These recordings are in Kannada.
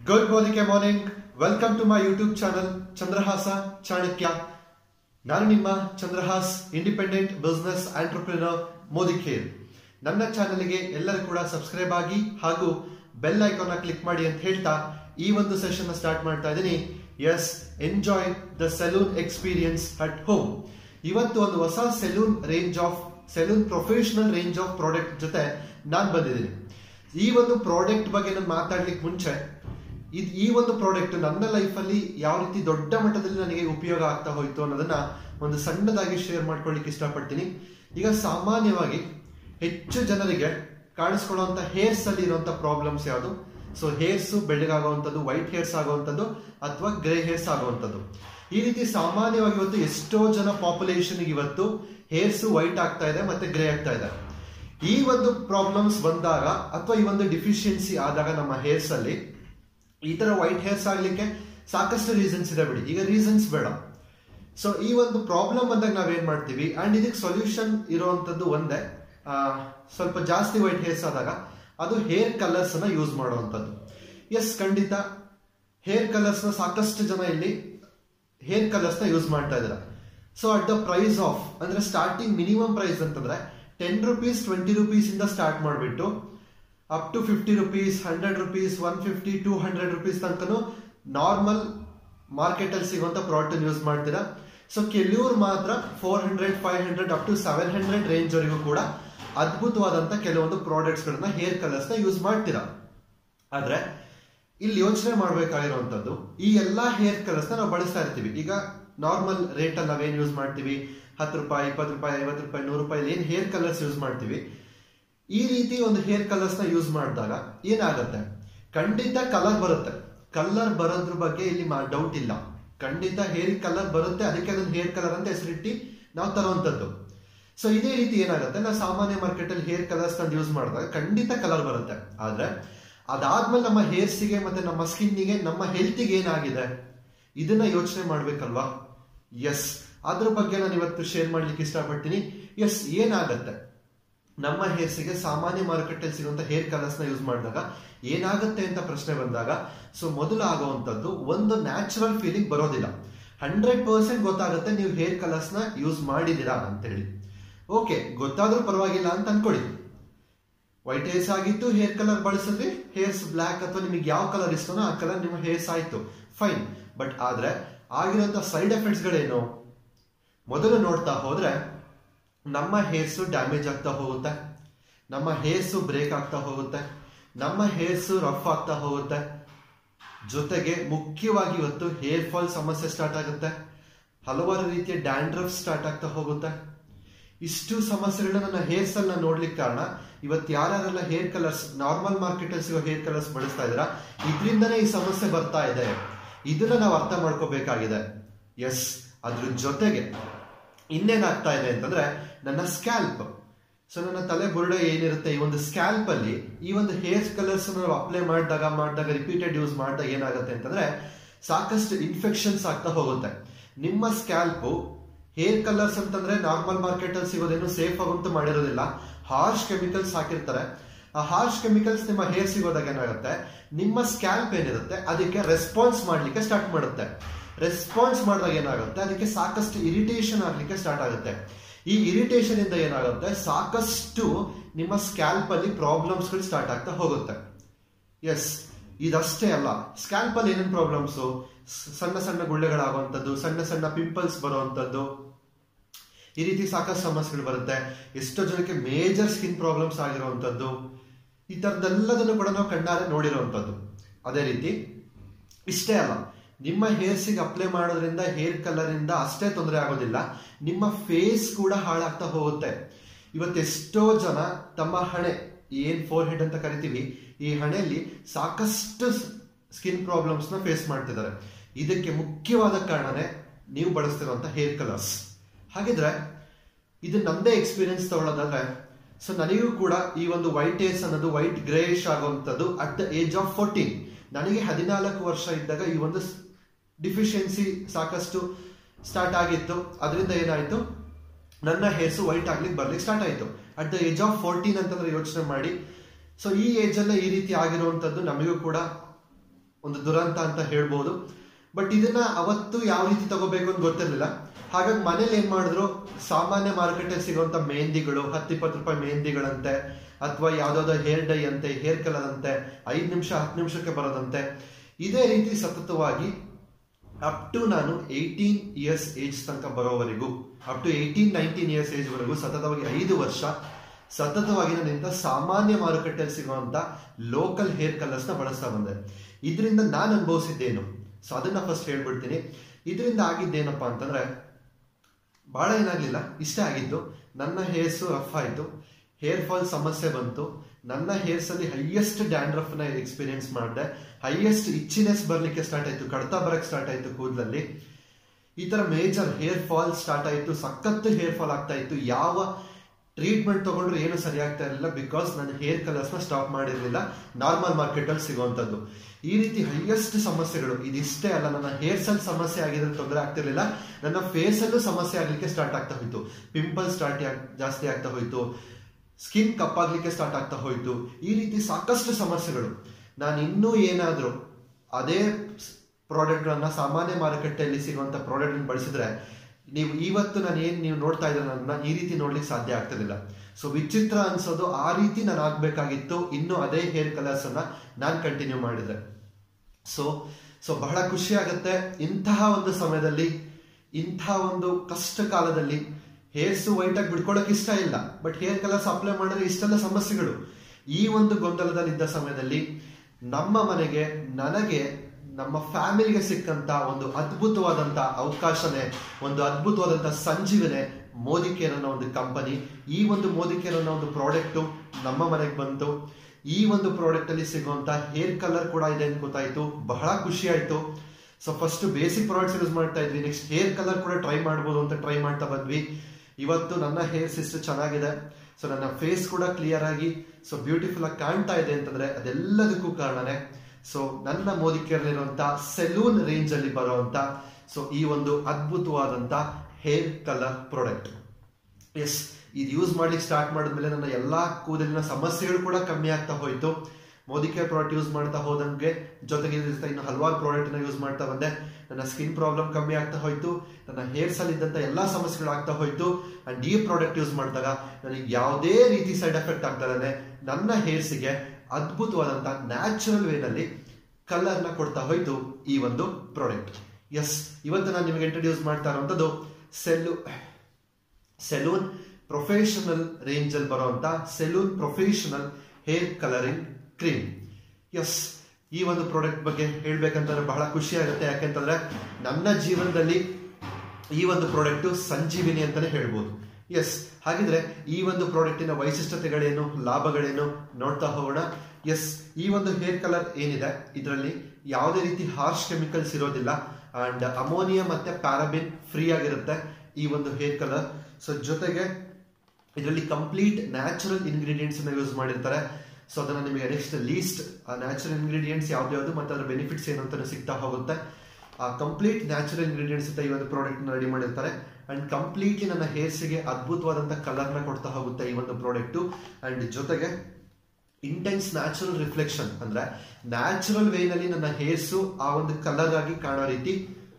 good morning morning welcome to my YouTube channel Chandrahasa Chanakya ನಾನು ನಿಮ್ಮ ಚಂದ್ರಹಾಸ್ ಇಂಡಿಪೆಂಡೆಂಟ್ ಬಿಸ್ನೆಸ್ ಆಂಟರ್ಪ್ರಿನರ್ ಮೋದಿಖೇರ್ ನನ್ನ ಚಾನಲ್ಗೆ ಎಲ್ಲರೂ ಕೂಡ ಸಬ್ಸ್ಕ್ರೈಬ್ ಆಗಿ ಹಾಗೂ ಬೆಲ್ ಐಕಾನ್ ಕ್ಲಿಕ್ ಮಾಡಿ ಅಂತ ಹೇಳ್ತಾ ಈ ಒಂದು ಸೆಷನ್ ಸ್ಟಾರ್ಟ್ ಮಾಡ್ತಾ ಇದ್ದೀನಿ yes enjoy the salon experience at home ಇವತ್ತು ಒಂದು ಹೊಸ salon range of salon professional range of product ಜೊತೆ ನಾನು ಬಂದಿದ್ದೀನಿ ಈ ಒಂದು ಪ್ರಾಡಕ್ಟ್ ಬಗ್ಗೆ ನಾನು ಮಾತಾಡ್ಲಿಕ್ಕೆ ಮುಂಚೆ ಇದ್ ಈ ಒಂದು ಪ್ರಾಡಕ್ಟ್ ನನ್ನ ಲೈಫಲ್ಲಿ ಯಾವ ರೀತಿ ದೊಡ್ಡ ಮಟ್ಟದಲ್ಲಿ ನನಗೆ ಉಪಯೋಗ ಆಗ್ತಾ ಹೋಯ್ತು ಅನ್ನೋದನ್ನ ಒಂದು ಸಣ್ಣದಾಗಿ ಶೇರ್ ಮಾಡ್ಕೊಳ್ಳಿಕ್ಕೆ ಇಷ್ಟಪಡ್ತೀನಿ ಈಗ ಸಾಮಾನ್ಯವಾಗಿ ಹೆಚ್ಚು ಜನರಿಗೆ ಕಾಣಿಸ್ಕೊಳ್ಳುವಂತ ಹೇರ್ಸ್ ಅಲ್ಲಿ ಇರುವಂತ ಪ್ರಾಬ್ಲಮ್ಸ್ ಯಾವುದು ಸೊ ಹೇರ್ಸ್ ಬೆಳ್ಳಗಾಗುವಂಥದ್ದು ವೈಟ್ ಹೇರ್ಸ್ ಆಗುವಂಥದ್ದು ಅಥವಾ ಗ್ರೇ ಹೇರ್ಸ್ ಆಗುವಂಥದ್ದು ಈ ರೀತಿ ಸಾಮಾನ್ಯವಾಗಿ ಇವತ್ತು ಎಷ್ಟೋ ಜನ ಪಾಪ್ಯುಲೇಷನ್ ಇವತ್ತು ಹೇರ್ಸ್ ವೈಟ್ ಆಗ್ತಾ ಇದೆ ಮತ್ತೆ ಗ್ರೇ ಆಗ್ತಾ ಇದೆ ಈ ಒಂದು ಪ್ರಾಬ್ಲಮ್ಸ್ ಬಂದಾಗ ಅಥವಾ ಈ ಒಂದು ಡಿಫಿಷಿಯನ್ಸಿ ಆದಾಗ ನಮ್ಮ ಹೇರ್ಸ್ ಅಲ್ಲಿ ಈ ತರ ವೈಟ್ ಹೇರ್ಸ್ ಆಗ್ಲಿಕ್ಕೆ ಸಾಕಷ್ಟು ರೀಸನ್ಸ್ ಇದೆ ಬಿಡಿ ಈಗ ರೀಸನ್ಸ್ ಬೇಡ ಸೊ ಈ ಒಂದು ಪ್ರಾಬ್ಲಮ್ ಬಂದಾಗ ನಾವೇನ್ ಮಾಡ್ತೀವಿ ಅಂಡ್ ಇದಕ್ಕೆ ಸೊಲ್ಯೂಷನ್ ಇರುವಂತದ್ದು ಒಂದೇ ಆ, ಸ್ವಲ್ಪ ಜಾಸ್ತಿ ವೈಟ್ ಹೇರ್ಸ್ ಆದಾಗ ಅದು ಹೇರ್ ಕಲರ್ಸ್ ಅನ್ನ ಯೂಸ್ ಮಾಡುವಂಥದ್ದು ಎಸ್ ಖಂಡಿತ ಹೇರ್ ಕಲರ್ಸ್ ನ ಸಾಕಷ್ಟು ಜನ ಇಲ್ಲಿ ಹೇರ್ ಕಲರ್ಸ್ ನ ಯೂಸ್ ಮಾಡ್ತಾ ಇದ್ದಾರೆ so at the price of ಅಂದ್ರೆ ಸ್ಟಾರ್ಟಿಂಗ್ ಮಿನಿಮಮ್ ಪ್ರೈಸ್ ಅಂತಂದ್ರೆ ಟೆನ್ ರುಪೀಸ್ ಟ್ವೆಂಟಿ ರುಪೀಸ್ ಇಂದ ಸ್ಟಾರ್ಟ್ ಮಾಡಿಬಿಟ್ಟು up to fifty rupees hundred rupees one fifty two hundred rupees ತನಕನು ನಾರ್ಮಲ್ ಮಾರ್ಕೆಟ್ ಅಲ್ಲಿ ಸಿಗುವಂತ ಪ್ರಾಡಕ್ಟ್ ಯೂಸ್ ಮಾಡ್ತೀರಾ ಸೊ ಕೆಲವ್ರು ಮಾತ್ರ four hundred five hundred up to seven hundred range ವರೆಗೂ ಕೂಡ ಅದ್ಭುತವಾದಂತ ಕೆಲವೊಂದು ಪ್ರಾಡಕ್ಟ್ಸ್ ಗಳನ್ನ ಹೇರ್ ಕಲರ್ಸ್ ನ ಯೂಸ್ ಮಾಡ್ತೀರಾ ಆದ್ರೆ ಇಲ್ಲಿ ಯೋಚನೆ ಮಾಡ್ಬೇಕಾಗಿರುವಂತದ್ದು ಈ ಎಲ್ಲಾ ಹೇರ್ ಕಲರ್ಸ್ ನಾವು ಬಳಸ್ತಾ ಇರ್ತೀವಿ ಈಗ ನಾರ್ಮಲ್ ರೇಟ್ ಅಲ್ಲಿ ನಾವೇನ್ ಯೂಸ್ ಮಾಡ್ತೀವಿ ಹತ್ತು ರೂಪಾಯಿ ಇಪ್ಪತ್ತು ರೂಪಾಯಿ ಐವತ್ತು ರೂಪಾಯಿ ನೂರು ರೂಪಾಯಿ ಏನ್ ಹೇರ್ ಕಲರ್ಸ್ ಯೂಸ್ ಮಾಡ್ತೀವಿ ಈ ರೀತಿ ಒಂದು ಹೇರ್ ಕಲರ್ಸ್ ನ ಯೂಸ್ ಮಾಡಿದಾಗ ಏನಾಗುತ್ತೆ ಖಂಡಿತ ಕಲರ್ ಬರುತ್ತೆ ಕಲರ್ ಬರೋದ್ರ ಬಗ್ಗೆ ಇಲ್ಲಿ ಡೌಟ್ ಇಲ್ಲ ಖಂಡಿತ ಹೇರ್ ಕಲರ್ ಬರುತ್ತೆ ಅದಕ್ಕೆ ಅದನ್ನ ಹೇರ್ ಕಲರ್ ಅಂತ ಹೆಸರಿಟ್ಟು ನಾವು ತರುವಂತದ್ದು ಸೊ ಇದೇ ರೀತಿ ಏನಾಗುತ್ತೆ ನಾವು ಸಾಮಾನ್ಯ ಮಾರ್ಕೆಟ್ ಅಲ್ಲಿ ಹೇರ್ ಕಲರ್ಸ್ ನ ಯೂಸ್ ಮಾಡಿದಾಗ ಖಂಡಿತ ಕಲರ್ ಬರುತ್ತೆ ಆದ್ರೆ ಅದಾದ್ಮೇಲೆ ನಮ್ಮ ಹೇರ್ಸಿಗೆ ಮತ್ತೆ ನಮ್ಮ ಸ್ಕಿನ್ನಿಗೆ ನಮ್ಮ ಹೆಲ್ತಿಗೆ ಏನಾಗಿದೆ ಇದನ್ನ ಯೋಚನೆ ಮಾಡ್ಬೇಕಲ್ವಾ ಎಸ್ ಅದ್ರ ಬಗ್ಗೆ ನಾನು ಇವತ್ತು ಶೇರ್ ಮಾಡ್ಲಿಕ್ಕೆ ಇಷ್ಟಪಡ್ತೀನಿ ಎಸ್ ಏನಾಗತ್ತೆ ನಮ್ಮ ಹೇರ್ಸಿಗೆ ಸಾಮಾನ್ಯ ಮಾರುಕಟ್ಟೆಯಲ್ಲಿ ಸಿಗುವಂತ ಹೇರ್ ಕಲರ್ಸ್ ನ ಯೂಸ್ ಮಾಡಿದಾಗ ಏನಾಗುತ್ತೆ ಅಂತ ಪ್ರಶ್ನೆ ಬಂದಾಗ ಸೊ ಮೊದಲು ಆಗುವಂತದ್ದು ಒಂದು ನ್ಯಾಚುರಲ್ ಫೀಲಿಂಗ್ ಬರೋದಿಲ್ಲ ಹಂಡ್ರೆಡ್ ಪರ್ಸೆಂಟ್ ಗೊತ್ತಾಗುತ್ತೆ ನೀವು ಹೇರ್ ಕಲರ್ಸ್ ನ ಯೂಸ್ ಮಾಡಿದೀರಾ ಅಂತ ಹೇಳಿ ಓಕೆ ಗೊತ್ತಾದ್ರೂ ಪರವಾಗಿಲ್ಲ ಅಂತ ಅನ್ಕೊಳ್ಳಿ ವೈಟ್ ಹೇರ್ಸ್ ಆಗಿತ್ತು ಹೇರ್ ಕಲರ್ ಬಳಸಿದ್ರಿ ಹೇರ್ಸ್ ಬ್ಲಾಕ್ ಅಥವಾ ನಿಮಗೆ ಯಾವ ಕಲರ್ ಇಷ್ಟನೋ ಆ ಕಲರ್ ನಿಮ್ಮ ಹೇರ್ಸ್ ಆಯ್ತು ಫೈನ್ ಬಟ್ ಆದ್ರೆ ಆಗಿರುವಂತ ಸೈಡ್ ಎಫೆಕ್ಟ್ಸ್ ಗಳೇನು ಮೊದಲು ನೋಡ್ತಾ ಹೋದ್ರೆ ನಮ್ಮ ಹೇರ್ಸ್ ಡ್ಯಾಮೇಜ್ ಆಗ್ತಾ ಹೋಗುತ್ತೆ ನಮ್ಮ ಹೇರ್ಸ್ ಬ್ರೇಕ್ ಆಗ್ತಾ ಹೋಗುತ್ತೆ ನಮ್ಮ ಹೇರ್ಸ್ ರಫ್ ಆಗ್ತಾ ಹೋಗುತ್ತೆ ಜೊತೆಗೆ ಮುಖ್ಯವಾಗಿ ಇವತ್ತು ಹೇರ್ ಫಾಲ್ ಸಮಸ್ಯೆ ಸ್ಟಾರ್ಟ್ ಆಗುತ್ತೆ ಹಲವಾರು ರೀತಿಯ ಡ್ಯಾಂಡ್ರಫ್ ಸ್ಟಾರ್ಟ್ ಆಗ್ತಾ ಹೋಗುತ್ತೆ ಇಷ್ಟು ಸಮಸ್ಯೆಗಳನ್ನ ನನ್ನ ಹೇರ್ಸ್ ಅಲ್ಲಿ ನಾನು ನೋಡ್ಲಿಕ್ಕೆ ಕಾರಣ ಇವತ್ತು ಯಾರ್ಯಾರೆಲ್ಲ ಹೇರ್ ಕಲರ್ಸ್ ನಾರ್ಮಲ್ ಮಾರ್ಕೆಟ್ ಅಲ್ಲಿ ಸಿಗೋ ಹೇರ್ ಕಲರ್ಸ್ ಬಳಸ್ತಾ ಇದ್ದೀರಾ ಇದರಿಂದನೇ ಈ ಸಮಸ್ಯೆ ಬರ್ತಾ ಇದೆ ಇದನ್ನ ನಾವು ಅರ್ಥ ಮಾಡ್ಕೋಬೇಕಾಗಿದೆ ಎಸ್ ಅದ್ರ ಜೊತೆಗೆ ಇನ್ನೇನಾಗ್ತಾ ಇದೆ ಅಂತಂದ್ರೆ ನನ್ನ ಸ್ಕ್ಯಾಲ್ಪ್ ಸೊ ನನ್ನ ತಲೆ ಬುರುಡೆ ಏನಿರುತ್ತೆ ಈ ಒಂದು ಸ್ಕ್ಯಾಲ್ಪ್ ಅಲ್ಲಿ ಈ ಒಂದು ಹೇರ್ ಕಲರ್ಸ್ ನಾವು ಅಪ್ಲೈ ಮಾಡಿದಾಗ ಮಾಡಿದಾಗ ರಿಪೀಟೆಡ್ ಯೂಸ್ ಮಾಡಿದಾಗ ಏನಾಗುತ್ತೆ ಅಂತಂದ್ರೆ ಸಾಕಷ್ಟು ಇನ್ಫೆಕ್ಷನ್ಸ್ ಆಗ್ತಾ ಹೋಗುತ್ತೆ ನಿಮ್ಮ ಸ್ಕ್ಯಾಲ್ಪ್ ಹೇರ್ ಕಲರ್ಸ್ ಅಂತಂದ್ರೆ ನಾರ್ಮಲ್ ಮಾರ್ಕೆಟ್ ಅಲ್ಲಿ ಸಿಗೋದೇನು ಸೇಫ್ ಆಗಂತೂ ಮಾಡಿರೋದಿಲ್ಲ ಹಾರ್ಶ್ ಕೆಮಿಕಲ್ಸ್ ಹಾಕಿರ್ತಾರೆ ಆ ಹಾರ್ಶ್ ಕೆಮಿಕಲ್ಸ್ ನಿಮ್ಮ ಹೇರ್ ಸಿಗೋದಾಗ ಏನಾಗುತ್ತೆ ನಿಮ್ಮ ಸ್ಕ್ಯಾಲ್ಪ್ ಏನಿರುತ್ತೆ ಅದಕ್ಕೆ ರೆಸ್ಪಾನ್ಸ್ ಮಾಡ್ಲಿಕ್ಕೆ ಸ್ಟಾರ್ಟ್ ಮಾಡುತ್ತೆ ರೆಸ್ಪಾನ್ಸ್ ಮಾಡಿದಾಗ ಏನಾಗುತ್ತೆ ಅದಕ್ಕೆ ಸಾಕಷ್ಟು ಇರಿಟೇಷನ್ ಆಗ್ಲಿಕ್ಕೆ ಸ್ಟಾರ್ಟ್ ಆಗುತ್ತೆ ಈ ಇರಿಟೇಷನ್ ಇಂದ ಏನಾಗುತ್ತೆ ಸಾಕಷ್ಟು ನಿಮ್ಮ ಸ್ಕ್ಯಾಲ್ಪ್ ಅಲ್ಲಿ ಪ್ರಾಬ್ಲಮ್ಸ್ ಗಳು ಸ್ಟಾರ್ಟ್ ಆಗ್ತಾ ಹೋಗುತ್ತೆ ಎಸ್ ಇದಷ್ಟೇ ಅಲ್ಲ ಸ್ಕ್ಯಾಲ್ಪ್ ಅಲ್ಲಿ ಏನೇನು ಪ್ರಾಬ್ಲಮ್ಸ್ ಸಣ್ಣ ಸಣ್ಣ ಗುಳ್ಳೆಗಳಾಗುವಂಥದ್ದು ಸಣ್ಣ ಸಣ್ಣ ಪಿಂಪಲ್ಸ್ ಬರುವಂಥದ್ದು ಈ ರೀತಿ ಸಾಕಷ್ಟು ಸಮಸ್ಯೆಗಳು ಬರುತ್ತೆ ಎಷ್ಟೋ ಜನಕ್ಕೆ ಮೇಜರ್ ಸ್ಕಿನ್ ಪ್ರಾಬ್ಲಮ್ಸ್ ಆಗಿರುವಂಥದ್ದು ಈ ತರದೆಲ್ಲದನ್ನು ಕೂಡ ನಾವು ಕಣ್ಣಾರೆ ನೋಡಿರುವಂಥದ್ದು ಅದೇ ರೀತಿ ಇಷ್ಟೇ ಅಲ್ಲ ನಿಮ್ಮ ಹೇರ್ಸಿಗೆ ಅಪ್ಲೈ ಮಾಡೋದ್ರಿಂದ ಹೇರ್ ಕಲರ್ ಇಂದ ಅಷ್ಟೇ ತೊಂದರೆ ಆಗೋದಿಲ್ಲ ನಿಮ್ಮ ಫೇಸ್ ಕೂಡ ಹಾಳಾಗ್ತಾ ಹೋಗುತ್ತೆ ಇವತ್ತೆಷ್ಟೋ ಜನ ತಮ್ಮ ಹಣೆ ಏನ್ ಫೋರ್ ಹೆಡ್ ಅಂತ ಕರಿತೀವಿ ಈ ಹಣೆಯಲ್ಲಿ ಸಾಕಷ್ಟು ಸ್ಕಿನ್ ಪ್ರಾಬ್ಲಮ್ಸ್ ನ ಫೇಸ್ ಮಾಡ್ತಿದ್ದಾರೆ ಇದಕ್ಕೆ ಮುಖ್ಯವಾದ ಕಾರಣನೇ ನೀವು ಬಳಸ್ತಿರುವಂತ ಹೇರ್ ಕಲರ್ಸ್ ಹಾಗಿದ್ರೆ ಇದು ನಮ್ದೇ ಎಕ್ಸ್ಪೀರಿಯನ್ಸ್ ತಗೊಳ್ಳೋದಾದ್ರೆ ಸೊ ನನಗೂ ಕೂಡ ಈ ಒಂದು ವೈಟ್ ಹೇರ್ಸ್ ಅನ್ನೋದು ವೈಟ್ ಗ್ರೇಷ್ ಆಗುವಂಥದ್ದು at the age of fourteen ನನಗೆ ಹದಿನಾಲ್ಕು ವರ್ಷ ಇದ್ದಾಗ ಈ ಒಂದು ಡಿಫಿಷಿಯನ್ಸಿ ಸಾಕಷ್ಟು ಸ್ಟಾರ್ಟ್ ಆಗಿತ್ತು ಅದರಿಂದ ಏನಾಯ್ತು ನನ್ನ ಹೇರ್ಸ್ ವೈಟ್ ಆಗ್ಲಿಕ್ಕೆ ಬರ್ಲಿಕ್ಕೆ ಸ್ಟಾರ್ಟ್ ಆಯ್ತು at the age of fourteen ಅಂತಂದ್ರೆ ಯೋಚನೆ ಮಾಡಿ ಸೊ ಈ ಏಜ್ ಅಲ್ಲೇ ಈ ರೀತಿ ಆಗಿರುವಂತದ್ದು ನಮಗೂ ಕೂಡ ಒಂದು ದುರಂತ ಅಂತ ಹೇಳ್ಬೋದು ಬಟ್ ಇದನ್ನ ಅವತ್ತು ಯಾವ ರೀತಿ ತಗೋಬೇಕು ಅಂತ ಗೊತ್ತಿರಲಿಲ್ಲ ಹಾಗಾಗಿ ಮನೇಲಿ ಏನ್ ಮಾಡಿದ್ರು ಸಾಮಾನ್ಯ ಮಾರುಕಟ್ಟೆ ಸಿಗುವಂತ ಮೆಹಂದಿಗಳು ಹತ್ತಿಪ್ಪತ್ತು ರೂಪಾಯಿ ಮೆಹಂದಿಗಳಂತೆ ಅಥವಾ ಯಾವ್ದಾವ್ದೋ ಹೇರ್ ಡೈ ಅಂತೆ ಹೇರ್ ಕಲರ್ ಅಂತೆ ಐದು ನಿಮಿಷ ಹತ್ತು ನಿಮಿಷಕ್ಕೆ ಬರೋದಂತೆ ಇದೇ ರೀತಿ ಸತತವಾಗಿ ಅಪ್ ಟು ನಾನು ಏಯ್ಟೀನ್ ಇಯರ್ಸ್ ಏಜ್ ತನಕ ಬರೋವರೆಗೂ up to eighteen nineteen years age ವರೆಗೂ ಸತತವಾಗಿ ಐದು ವರ್ಷ ಸತತವಾಗಿ ನಾನು ಇಂಥ ಸಾಮಾನ್ಯ ಮಾರುಕಟ್ಟೆಯಲ್ಲಿ ಸಿಗುವಂತ ಲೋಕಲ್ ಹೇರ್ ಕಲರ್ಸ್ ನ ಬಳಸ್ತಾ ಬಂದೆ ಇದರಿಂದ ನಾನು ಅನುಭವಿಸಿದ್ದೇನು ಸೊ ಅದನ್ನ ಫಸ್ಟ್ ಹೇಳ್ಬಿಡ್ತೀನಿ ಇದರಿಂದ ಆಗಿದ್ದೇನಪ್ಪಾ ಅಂತಂದ್ರೆ ಬಹಳ ಏನಾಗ್ಲಿಲ್ಲ ಇಷ್ಟೇ ಆಗಿದ್ದು ನನ್ನ ಹೇರ್ಸು ರಫ್ ಆಯ್ತು ಹೇರ್ ಫಾಲ್ ಸಮಸ್ಯೆ ಬಂತು ನನ್ನ ಹೇರ್ಸ್ ಅಲ್ಲಿ ಹೈಯೆಸ್ಟ್ ಡ್ಯಾಂಡ್ರಫ್ ನ ಎಕ್ಸ್ಪೀರಿಯನ್ಸ್ ಮಾಡಿದೆ ಹೈಯೆಸ್ಟ್ ಇಚ್ಚಿನೆಸ್ ಬರ್ಲಿಕ್ಕೆ ಸ್ಟಾರ್ಟ್ ಆಯ್ತು ಕಡ್ತಾ ಬರಕ್ ಸ್ಟಾರ್ಟ್ ಆಯ್ತು ಕೂದಲಲ್ಲಿ ಈ ತರ ಮೇಜರ್ ಹೇರ್ ಫಾಲ್ ಸ್ಟಾರ್ಟ್ ಆಯ್ತು ಸಖತ್ತು ಹೇರ್ ಫಾಲ್ ಆಗ್ತಾ ಇತ್ತು ಯಾವ ಟ್ರೀಟ್ಮೆಂಟ್ ತಗೊಂಡ್ರು ಏನು ಸರಿ ಆಗ್ತಾ ಇರಲಿಲ್ಲ ಬಿಕಾಸ್ ನನ್ನ ಹೇರ್ ಕಲರ್ಸ್ ನ ಸ್ಟಾಪ್ ಮಾಡಿರ್ಲಿಲ್ಲ ನಾರ್ಮಲ್ ಮಾರ್ಕೆಟ್ ಅಲ್ಲಿ ಸಿಗುವಂತದ್ದು ಈ ರೀತಿ ಹೈಯೆಸ್ಟ್ ಸಮಸ್ಯೆಗಳು ಇದಿಷ್ಟೇ ಅಲ್ಲ ನನ್ನ ಹೇರ್ಸ್ ಅಲ್ಲಿ ಸಮಸ್ಯೆ ಆಗಿದ್ರೆ ತೊಂದರೆ ಆಗ್ತಿರ್ಲಿಲ್ಲ ನನ್ನ ಫೇಸ್ ಅಲ್ಲೂ ಸಮಸ್ಯೆ ಆಗ್ಲಿಕ್ಕೆ ಸ್ಟಾರ್ಟ್ ಆಗ್ತಾ ಹೋಯ್ತು ಪಿಂಪಲ್ ಸ್ಟಾರ್ಟ್ ಜಾಸ್ತಿ ಆಗ್ತಾ ಹೋಯ್ತು ಸ್ಕಿನ್ ಕಪ್ಪಾಗ್ಲಿಕ್ಕೆ ಸ್ಟಾರ್ಟ್ ಆಗ್ತಾ ಹೋಯ್ತು ಈ ರೀತಿ ಸಾಕಷ್ಟು ಸಮಸ್ಯೆಗಳು ನಾನು ಇನ್ನೂ ಏನಾದ್ರೂ ಅದೇ ಪ್ರಾಡಕ್ಟ್ಗಳನ್ನ ಸಾಮಾನ್ಯ ಮಾರುಕಟ್ಟೆಯಲ್ಲಿ ಸಿಗುವಂತ ಪ್ರಾಡಕ್ಟ್ ಬಳಸಿದ್ರೆ ನೀವು ಇವತ್ತು ನಾನು ಏನ್ ನೀವು ನೋಡ್ತಾ ಇದ್ರೆ ನನ್ನ ಈ ರೀತಿ ನೋಡ್ಲಿಕ್ಕೆ ಸಾಧ್ಯ ಆಗ್ತಿರ್ಲಿಲ್ಲ ಸೊ ವಿಚಿತ್ರ ಅನ್ಸೋದು ಆ ರೀತಿ ನಾನು ಆಗ್ಬೇಕಾಗಿತ್ತು ಇನ್ನು ಅದೇ ಹೇರ್ ಕಲರ್ಸ್ ಅನ್ನ ನಾನು ಕಂಟಿನ್ಯೂ ಮಾಡಿದ್ರೆ ಸೊ ಸೊ ಬಹಳ ಖುಷಿ ಆಗುತ್ತೆ ಇಂತಹ ಒಂದು ಸಮಯದಲ್ಲಿ ಇಂಥ ಒಂದು ಕಷ್ಟ ಕಾಲದಲ್ಲಿ ಹೇರ್ಸ್ ವೈಟ್ ಆಗಿ ಬಿಡ್ಕೊಳಕ್ ಇಷ್ಟ ಇಲ್ಲ ಬಟ್ ಹೇರ್ ಕಲರ್ಸ್ ಅಪ್ಲೈ ಮಾಡಿದ್ರೆ ಇಷ್ಟೆಲ್ಲ ಸಮಸ್ಯೆಗಳು ಈ ಒಂದು ಗೊಂದಲದಲ್ಲಿದ್ದ ಸಮಯದಲ್ಲಿ ನಮ್ಮ ಮನೆಗೆ ನನಗೆ ನಮ್ಮ ಫ್ಯಾಮಿಲಿಗೆ ಸಿಕ್ಕಂತ ಒಂದು ಅದ್ಭುತವಾದಂತ ಅವಕಾಶನೇ ಒಂದು ಅದ್ಭುತವಾದಂತ ಸಂಜೀವನೆ ಮೋದಿ ಕೇರ್ ಅನ್ನೋ ಒಂದು ಕಂಪನಿ ಈ ಒಂದು ಮೋದಿ ಕೇರ್ ಅನ್ನೋ ಒಂದು ಪ್ರಾಡಕ್ಟ್ ನಮ್ಮ ಮನೆಗೆ ಬಂತು ಈ ಒಂದು ಪ್ರಾಡಕ್ಟ್ ಅಲ್ಲಿ ಸಿಗುವಂತ ಹೇರ್ ಕಲರ್ ಕೂಡ ಇದೆ ಅಂತ ಗೊತ್ತಾಯ್ತು ಬಹಳ ಖುಷಿ ಆಯ್ತು so first basic products use ಮಾಡ್ತಾ ಇದ್ವಿ ನೆಕ್ಸ್ಟ್ ಹೇರ್ ಕಲರ್ ಕೂಡ ಟ್ರೈ ಮಾಡ್ಬೋದು ಅಂತ ಟ್ರೈ ಮಾಡ್ತಾ ಬಂದ್ವಿ ಇವತ್ತು ನನ್ನ ಹೇರ್ಸ್ ಇಷ್ಟು ಚೆನ್ನಾಗಿದೆ ಸೊ ನನ್ನ ಫೇಸ್ ಕೂಡ ಕ್ಲಿಯರ್ ಆಗಿ ಸೊ ಬ್ಯೂಟಿಫುಲ್ ಆಗಿ ಕಾಣ್ತಾ ಇದೆ ಅಂತಂದ್ರೆ ಅದೆಲ್ಲದಕ್ಕೂ ಕಾರಣನೇ ಸೊ ನನ್ನ ಮೋದಿ ಕೇರ್ಲಿರುವಂತ ಸೆಲೂನ್ ರೇಂಜ್ ಅಲ್ಲಿ ಬರುವಂತ ಸೊ ಈ ಒಂದು ಅದ್ಭುತವಾದಂತ ಹೇರ್ ಕಲರ್ ಪ್ರಾಡಕ್ಟ್ ಎಸ್ ಇದು ಯೂಸ್ ಮಾಡ್ಲಿಕ್ಕೆ ಸ್ಟಾರ್ಟ್ ಮಾಡಿದ್ಮೇಲೆ ನನ್ನ ಎಲ್ಲಾ ಕೂದಲಿನ ಸಮಸ್ಯೆಗಳು ಕೂಡ ಕಮ್ಮಿ ಆಗ್ತಾ ಹೋಯ್ತು ಮೋದಿ ಕೇರ್ ಪ್ರಾಡಕ್ಟ್ ಯೂಸ್ ಮಾಡ್ತಾ ಹೋದಂಗೆ ಜೊತೆಗೆ ಇನ್ನು ಹಲವಾರು ಪ್ರಾಡಕ್ಟ್ ನ ಯೂಸ್ ಮಾಡ್ತಾ ಬಂದೆ ನನ್ನ ಸ್ಕಿನ್ ಪ್ರಾಬ್ಲಮ್ ಕಮ್ಮಿ ಆಗ್ತಾ ಹೋಯ್ತು ನನ್ನ ಹೇರ್ಸ್ ಅಲ್ಲಿ ಇದ್ದಂತ ಎಲ್ಲಾ ಸಮಸ್ಯೆಗಳು ಆಗ್ತಾ ಹೋಯ್ತು ಅಂಡ್ ಈ ಪ್ರಾಡಕ್ಟ್ ಯೂಸ್ ಮಾಡಿದಾಗ ನನಗೆ ಯಾವುದೇ ರೀತಿ ಸೈಡ್ ಎಫೆಕ್ಟ್ ಆಗ್ತಾ ನನ್ನ ಹೇರ್ಸ್ಗೆ ಅದ್ಭುತವಾದಂತ ನ್ಯಾಚುರಲ್ ವೇನಲ್ಲಿ ಕಲರ್ ನ ಕೊಡ್ತಾ ಹೋಯ್ತು ಈ ಒಂದು ಪ್ರಾಡಕ್ಟ್ ಎಸ್ ಇವತ್ತು ನಾನು ನಿಮಗೆ ಇಂಟ್ರೊಡ್ಯೂಸ್ ಮಾಡ್ತಾ ಇರುವಂತದ್ದು ಸೆಲ್ಲು ಸೆಲೂನ್ ಪ್ರೊಫೆಷನಲ್ ರೇಂಜ್ ಅಲ್ಲಿ ಬರುವಂತ salon professional hair colouring cream yes ಈ ಒಂದು ಪ್ರಾಡಕ್ಟ್ ಬಗ್ಗೆ ಹೇಳ್ಬೇಕಂತಂದ್ರೆ ಬಹಳ ಖುಷಿ ಆಗುತ್ತೆ ಯಾಕೆಂತಂದ್ರೆ ನನ್ನ ಜೀವನದಲ್ಲಿ ಈ ಒಂದು ಪ್ರಾಡಕ್ಟ್ ಸಂಜೀವಿನಿ ಅಂತಾನೆ ಹೇಳ್ಬೋದು ಎಸ್ ಹಾಗಿದ್ರೆ ಈ ಒಂದು ಪ್ರಾಡಕ್ಟಿನ ವೈಶಿಷ್ಟ್ಯತೆಗಳೇನು ಲಾಭಗಳೇನು ನೋಡ್ತಾ ಹೋಗೋಣ ಎಸ್ ಈ ಒಂದು ಹೇರ್ ಕಲರ್ ಏನಿದೆ ಇದರಲ್ಲಿ ಯಾವುದೇ ರೀತಿ ಹಾರ್ಶ್ ಕೆಮಿಕಲ್ಸ್ ಇರೋದಿಲ್ಲ ಅಂಡ್ ಅಮೋನಿಯಾ ಮತ್ತೆ ಪ್ಯಾರಾಬಿನ್ ಫ್ರೀ ಆಗಿರುತ್ತೆ ಈ ಒಂದು ಹೇರ್ ಕಲರ್ ಸೊ ಜೊತೆಗೆ ಇದರಲ್ಲಿ ಕಂಪ್ಲೀಟ್ ನ್ಯಾಚುರಲ್ ಇಂಗ್ರೀಡಿಯೆಂಟ್ಸ್ ಯೂಸ್ ಮಾಡಿರ್ತಾರೆ ಸೊ ಅದನ್ನ ನಿಮಗೆ ನೆಕ್ಸ್ಟ್ ಲೀಸ್ಟ್ ನ್ಯಾಚುರಲ್ ಇಂಗ್ರೀಡಿಯೆಂಟ್ಸ್ ಯಾವ್ದು ಯಾವ್ದು ಮತ್ತೆ ಅದರ ಬೆನಿಫಿಟ್ಸ್ ಏನು ಅಂತ ಸಿಗ್ತಾ ಹೋಗುತ್ತೆ ಆ ಕಂಪ್ಲೀಟ್ ನ್ಯಾಚುರಲ್ ಇಂಗ್ರೀಡಿಯೆಂಟ್ಸ್ ಅಂತ ಈ ಒಂದು ಪ್ರಾಡಕ್ಟ್ ರೆಡಿ ಮಾಡಿರ್ತಾರೆ ಅಂಡ್ ಕಂಪ್ಲೀಟ್ಲಿ ನನ್ನ ಹೇರ್ಸ್ಗೆ ಅದ್ಭುತವಾದಂತ ಕಲರ್ ನ ಕೊಡ್ತಾ ಹೋಗುತ್ತೆ ಈ ಒಂದು ಪ್ರಾಡಕ್ಟ್ ಅಂಡ್ ಜೊತೆಗೆ ಇಂಟೆನ್ಸ್ ನ್ಯಾಚುರಲ್ ರಿಫ್ಲೆಕ್ಷನ್ ಅಂದ್ರೆ ನ್ಯಾಚುರಲ್ ವೇನಲ್ಲಿ ನನ್ನ ಹೇರ್ಸು ಆ ಒಂದು ಕಲರ್ ಆಗಿ ಕಾಣೋ ರೀತಿ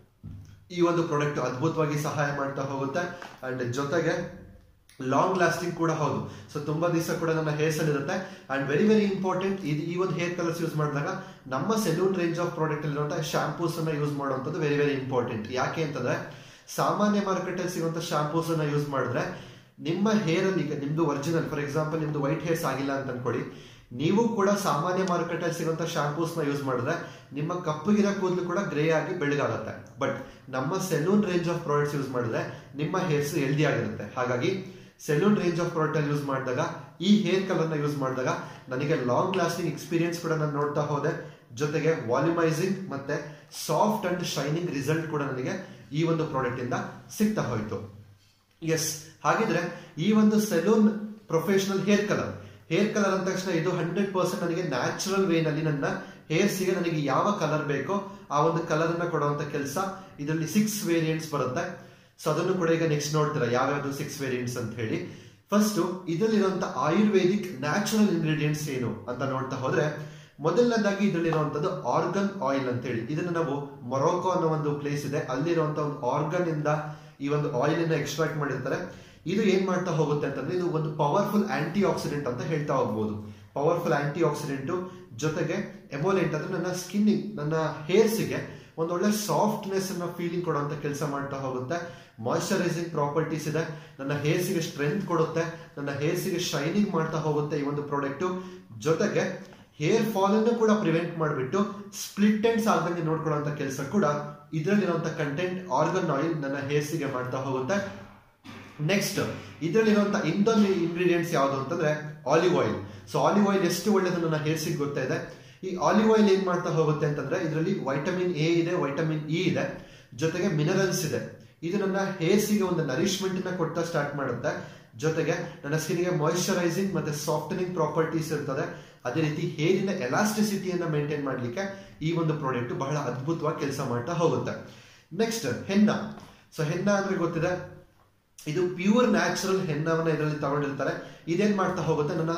ಈ ಒಂದು ಪ್ರಾಡಕ್ಟ್ ಅದ್ಭುತವಾಗಿ ಸಹಾಯ ಮಾಡ್ತಾ ಹೋಗುತ್ತೆ ಅಂಡ್ ಜೊತೆಗೆ ಲಾಂಗ್ ಲಾಸ್ಟಿಂಗ್ ಕೂಡ ಹೌದು ಸೊ ತುಂಬಾ ದಿವಸ ಕೂಡ ನನ್ನ ಹೇರ್ಸ್ ಅಲ್ಲಿ ಇರುತ್ತೆ ಅಂಡ್ ವೆರಿ ವೆರಿ ಇಂಪಾರ್ಟೆಂಟ್ ಇದು ಈ ಒಂದು ಹೇರ್ ಕಲರ್ಸ್ ಯೂಸ್ ಮಾಡಿದಾಗ ನಮ್ಮ ಸೆಲೂನ್ ರೇಂಜ್ ಆಫ್ ಪ್ರಾಡಕ್ಟ್ ಅಲ್ಲಿರುವಂತಹ ಶಾಂಪೂಸ್ ಅನ್ನ ಯೂಸ್ ಮಾಡುವಂಥದ್ದು ವೆರಿ ವೆರಿ ಇಂಪಾರ್ಟೆಂಟ್ ಯಾಕೆ ಅಂತಂದ್ರೆ ಸಾಮಾನ್ಯ ಮಾರುಕಟ್ಟೆಯಲ್ಲಿ ಸಿಗುವಂತ ಶಾಂಪೂಸ್ ಅನ್ನ ಯೂಸ್ ಮಾಡಿದ್ರೆ ನಿಮ್ಮ ಹೇರ್ ಅಲ್ಲಿ ಈಗ ನಿಮ್ದು ಒರಿಜಿನಲ್ ಫಾರ್ ಎಕ್ಸಾಂಪಲ್ ನಿಮ್ದು ವೈಟ್ ಹೇರ್ಸ್ ಆಗಿಲ್ಲ ಅಂತ ಅನ್ಕೊಳ್ಳಿ ನೀವು ಕೂಡ ಸಾಮಾನ್ಯ ಮಾರುಕಟ್ಟೆಯಲ್ಲಿ ಸಿಗುವಂತ ಶಾಂಪೂಸ್ ನ ಯೂಸ್ ಮಾಡಿದ್ರೆ ನಿಮ್ಮ ಕಪ್ಪುಗಿರ ಕೂದಲು ಕೂಡ ಗ್ರೇ ಆಗಿ ಬೆಳಗಾಗುತ್ತೆ ಬಟ್ ನಮ್ಮ salon range of products use ಮಾಡಿದ್ರೆ ನಿಮ್ಮ ಹೇರ್ಸ್ ಹೆಲ್ದಿ ಆಗಿರುತ್ತೆ ಹಾಗಾಗಿ ಸೆಲೂನ್ ರೇಂಜ್ ಆಫ್ ಪ್ರಾಡಕ್ಟ್ ಅಲ್ಲಿ ಯೂಸ್ ಮಾಡಿದಾಗ ಈ ಹೇರ್ ಕಲರ್ ನ ಯೂಸ್ ಮಾಡಿದಾಗ ನನಗೆ ಲಾಂಗ್ ಲಾಸ್ಟಿಂಗ್ ಎಕ್ಸ್ಪೀರಿಯನ್ಸ್ ಕೂಡ ನಾನು ನೋಡ್ತಾ ಹೋದೆ ಜೊತೆಗೆ ವಾಲ್ಯೂಮೈಸಿಂಗ್ ಮತ್ತೆ ಸಾಫ್ಟ್ ಅಂಡ್ ಶೈನಿಂಗ್ ರಿಸಲ್ಟ್ ಕೂಡ ನನಗೆ ಈ ಒಂದು ಪ್ರಾಡಕ್ಟ್ ಇಂದ ಸಿಗ್ತಾ ಹೋಯ್ತು ಎಸ್ ಹಾಗಿದ್ರೆ ಈ ಒಂದು salon professional hair colour hair colour ಅಂದ ತಕ್ಷಣ ಇದು ಹಂಡ್ರೆಡ್ ಪರ್ಸೆಂಟ್ ನನಗೆ ನ್ಯಾಚುರಲ್ ವೇನಲ್ಲಿ ನನ್ನ ಹೇರ್ಸ್ಗೆ ನನಗೆ ಯಾವ ಕಲರ್ ಬೇಕೋ ಆ ಒಂದು ಕಲರ್ ಅನ್ನ ಕೊಡುವಂತ ಕೆಲಸ ಇದರಲ್ಲಿ ಸಿಕ್ಸ್ ವೇರಿಯಂಟ್ಸ್ ಬರುತ್ತೆ ಸೊ ಅದನ್ನು ಕೂಡ ಈಗ ನೆಕ್ಸ್ಟ್ ನೋಡ್ತೀರಾ ಯಾವ್ಯಾವ್ದು ಸಿಕ್ಸ್ ವೇರಿಯಂಟ್ಸ್ ಅಂತ ಹೇಳಿ ಫಸ್ಟ್ ಇದರಲ್ಲಿರುವಂತ ಆಯುರ್ವೇದಿಕ್ ನ್ಯಾಚುರಲ್ ಇಂಗ್ರೀಡಿಯೆಂಟ್ಸ್ ಏನು ಅಂತ ನೋಡ್ತಾ ಹೋದ್ರೆ ಮೊದಲನೇದಾಗಿ ಇದರಲ್ಲಿರುವಂತದ್ದು ಆರ್ಗನ್ ಆಯಿಲ್ ಅಂತ ಹೇಳಿ ಇದನ್ನ ನಾವು ಮೊರೊಕೊ ಅನ್ನೋ ಒಂದು ಪ್ಲೇಸ್ ಇದೆ ಅಲ್ಲಿರುವಂತ ಒಂದು ಆರ್ಗನ್ ಇಂದ ಈ ಒಂದು ಆಯಿಲ್ ಅನ್ನ ಎಕ್ಸ್ಟ್ರಾಕ್ಟ್ ಮಾಡಿರ್ತಾರೆ ಇದು ಏನ್ ಮಾಡ್ತಾ ಹೋಗುತ್ತೆ ಅಂತಂದ್ರೆ ಇದು ಒಂದು ಪವರ್ಫುಲ್ ಆಂಟಿ ಆಕ್ಸಿಡೆಂಟ್ ಅಂತ ಹೇಳ್ತಾ ಹೋಗ್ಬೋದು ಪವರ್ಫುಲ್ ಆಂಟಿ ಆಕ್ಸಿಡೆಂಟ್ ಜೊತೆಗೆ ಎಮೋಲೆಂಟ್ ಅಂದ್ರೆ ನನ್ನ ಸ್ಕಿನ್ ನನ್ನ ಹೇರ್ಸ್ಗೆ ಒಂದೊಳ್ಳೆ ಸಾಫ್ಟ್ನೆಸ್ ಅನ್ನ ಫೀಲಿಂಗ್ ಕೊಡುವಂತ ಕೆಲಸ ಮಾಡ್ತಾ ಹೋಗುತ್ತೆ ಮಾಯಿಶ್ಚರೈಸಿಂಗ್ ಪ್ರಾಪರ್ಟೀಸ್ ಇದೆ ನನ್ನ ಹೇರ್ಸ್ಗೆ ಸ್ಟ್ರೆಂತ್ ಕೊಡುತ್ತೆ ನನ್ನ ಹೇರ್ಸ್ಗೆ ಶೈನಿಂಗ್ ಮಾಡ್ತಾ ಹೋಗುತ್ತೆ ಈ ಒಂದು ಪ್ರಾಡಕ್ಟ್ ಜೊತೆಗೆ ಹೇರ್ ಫಾಲ್ ಅನ್ನು ಕೂಡ ಪ್ರಿವೆಂಟ್ ಮಾಡಿಬಿಟ್ಟು ಸ್ಪ್ಲಿಟ್ ಎಂಡ್ಸ್ ಆಗದಂಗೆ ನೋಡ್ಕೊಳ್ಳುವಂತ ಕೆಲಸ ಕೂಡ ಇದರಲ್ಲಿರುವಂತ ಕಂಟೆಂಟ್ ಆರ್ಗನ್ ಆಯಿಲ್ ನನ್ನ ಹೇರ್ಸ್ಗೆ ಮಾಡ್ತಾ ಹೋಗುತ್ತೆ ನೆಕ್ಸ್ಟ್ ಇದರಲ್ಲಿರುವಂತ ಇನ್ನೊಂದು ಇಂಗ್ರೀಡಿಯೆಂಟ್ಸ್ ಯಾವುದು ಅಂತಂದ್ರೆ olive oil so olive oil ಎಷ್ಟು ಒಳ್ಳೇದು ನನ್ನ ಹೇರ್ಸಿಗೆ ಗೊತ್ತಾ ಇದೆ ಈ ಆಲಿವ್ ಆಯಿಲ್ ಏನ್ ಮಾಡ್ತಾ ಹೋಗುತ್ತೆ ಅಂತಂದ್ರೆ ಇದರಲ್ಲಿ ವೈಟಮಿನ್ ಎ ಇದೆ ವೈಟಮಿನ್ ಇ ಇದೆ ಜೊತೆಗೆ ಮಿನರಲ್ಸ್ ಇದೆ ಇದು ನನ್ನ ಹೇರ್ಸಿಗೆ ಒಂದು ನರಿಶ್ಮೆಂಟ್ ನ ಕೊಡ್ತಾ ಸ್ಟಾರ್ಟ್ ಮಾಡುತ್ತೆ ಜೊತೆಗೆ ನನ್ನ ಸ್ಕಿನ್ಗೆ ಮಾಯಿಶ್ಚರೈಸಿಂಗ್ ಮತ್ತೆ ಸಾಫ್ಟನಿಂಗ್ ಪ್ರಾಪರ್ಟೀಸ್ ಇರ್ತದೆ ಅದೇ ರೀತಿ ಹೇರಿನ ಎಲಾಸ್ಟಿಸಿಟಿಯನ್ನ ಮೇಂಟೈನ್ ಮಾಡ್ಲಿಕ್ಕೆ ಈ ಒಂದು ಪ್ರಾಡಕ್ಟ್ ಬಹಳ ಅದ್ಭುತವಾಗಿ ಕೆಲಸ ಮಾಡ್ತಾ ಹೋಗುತ್ತೆ ನೆಕ್ಸ್ಟ್ ಹೆನ್ನ ಸೊ ಹೆನ್ನ ಅಂದ್ರೆ ಗೊತ್ತಿದೆ ಇದು ಪ್ಯೂರ್ ನ್ಯಾಚುರಲ್ ಹೆನ್ನವನ್ನ ಇದರಲ್ಲಿ ತಗೊಂಡಿರ್ತಾರೆ ಇದೇನ್ ಮಾಡ್ತಾ ಹೋಗುತ್ತೆ ನನ್ನ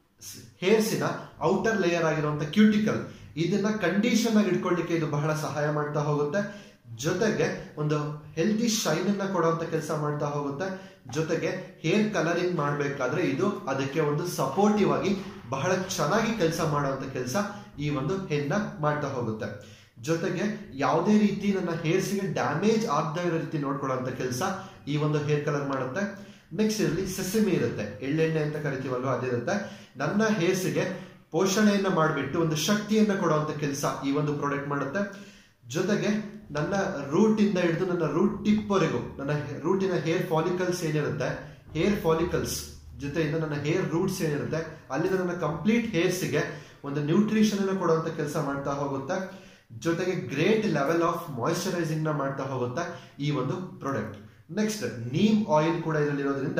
ಹೇರ್ಸಿನ ಔಟರ್ ಲೇಯರ್ ಆಗಿರುವಂತ ಕ್ಯೂಟಿಕಲ್ ಇದನ್ನ ಕಂಡೀಷನ್ ಆಗಿ ಇಟ್ಕೊಳ್ಳಿಕ್ಕೆ ಇದು ಬಹಳ ಸಹಾಯ ಮಾಡ್ತಾ ಹೋಗುತ್ತೆ ಜೊತೆಗೆ ಒಂದು ಹೆಲ್ದಿ ಶೈನ್ ಅನ್ನ ಕೊಡುವಂತ ಕೆಲಸ ಮಾಡ್ತಾ ಹೋಗುತ್ತೆ ಜೊತೆಗೆ ಹೇರ್ ಕಲರಿಂಗ್ ಮಾಡಬೇಕಾದ್ರೆ ಇದು ಅದಕ್ಕೆ ಒಂದು ಸಪೋರ್ಟಿವ್ ಆಗಿ ಬಹಳ ಚೆನ್ನಾಗಿ ಕೆಲಸ ಮಾಡುವಂತ ಕೆಲಸ ಈ ಒಂದು ಹೆನ್ನ ಮಾಡ್ತಾ ಹೋಗುತ್ತೆ ಜೊತೆಗೆ ಯಾವುದೇ ರೀತಿ ನನ್ನ ಹೇರ್ಸ್ಗೆ ಡ್ಯಾಮೇಜ್ ಆಗದ ಇರೋ ರೀತಿ ನೋಡ್ಕೊಳ್ಳುವಂತ ಕೆಲಸ ಈ ಒಂದು ಹೇರ್ ಕಲರ್ ಮಾಡುತ್ತೆ ನೆಕ್ಸ್ಟ್ ಇದರಲ್ಲಿ ಸೆಸಮಿ ಇರುತ್ತೆ ಎಳ್ಳೆಣ್ಣೆ ಅಂತ ಕರಿತೀವಲ್ವ ಅದಿರುತ್ತೆ ನನ್ನ ಹೇರ್ಸ್ಗೆ ಪೋಷಣೆಯನ್ನ ಮಾಡಿಬಿಟ್ಟು ಒಂದು ಶಕ್ತಿಯನ್ನ ಕೊಡುವಂತ ಕೆಲಸ ಈ ಒಂದು ಪ್ರಾಡಕ್ಟ್ ಮಾಡುತ್ತೆ ಜೊತೆಗೆ ನನ್ನ ರೂಟ್ ಇಂದ ಹಿಡಿದು ನನ್ನ ರೂಟ್ ಟಿಪ್ ವರೆಗೂ ನನ್ನ ರೂಟಿನ ಹೇರ್ ಫಾಲಿಕಲ್ಸ್ ಏನಿರುತ್ತೆ ಹೇರ್ ಫಾಲಿಕಲ್ಸ್ ಜೊತೆಯಿಂದ ನನ್ನ ಹೇರ್ ರೂಟ್ಸ್ ಏನಿರುತ್ತೆ ಅಲ್ಲಿಂದ ನನ್ನ ಕಂಪ್ಲೀಟ್ ಹೇರ್ಸ್ಗೆ ಒಂದು ನ್ಯೂಟ್ರಿಷನ್ ಅನ್ನು ಕೊಡುವಂತ ಕೆಲಸ ಮಾಡ್ತಾ ಹೋಗುತ್ತೆ ಜೊತೆಗೆ ಗ್ರೇಟ್ ಲೆವೆಲ್ ಆಫ್ ಮಾಯಿಶ್ಚರೈಸಿಂಗ್ ನ ಮಾಡ್ತಾ ಹೋಗುತ್ತೆ ಈ ಒಂದು ಪ್ರಾಡಕ್ಟ್ ನೆಕ್ಸ್ಟ್ ನೀಮ್ ಆಯಿಲ್ ಕೂಡ ಇದರಲ್ಲಿರೋದ್ರಿಂದ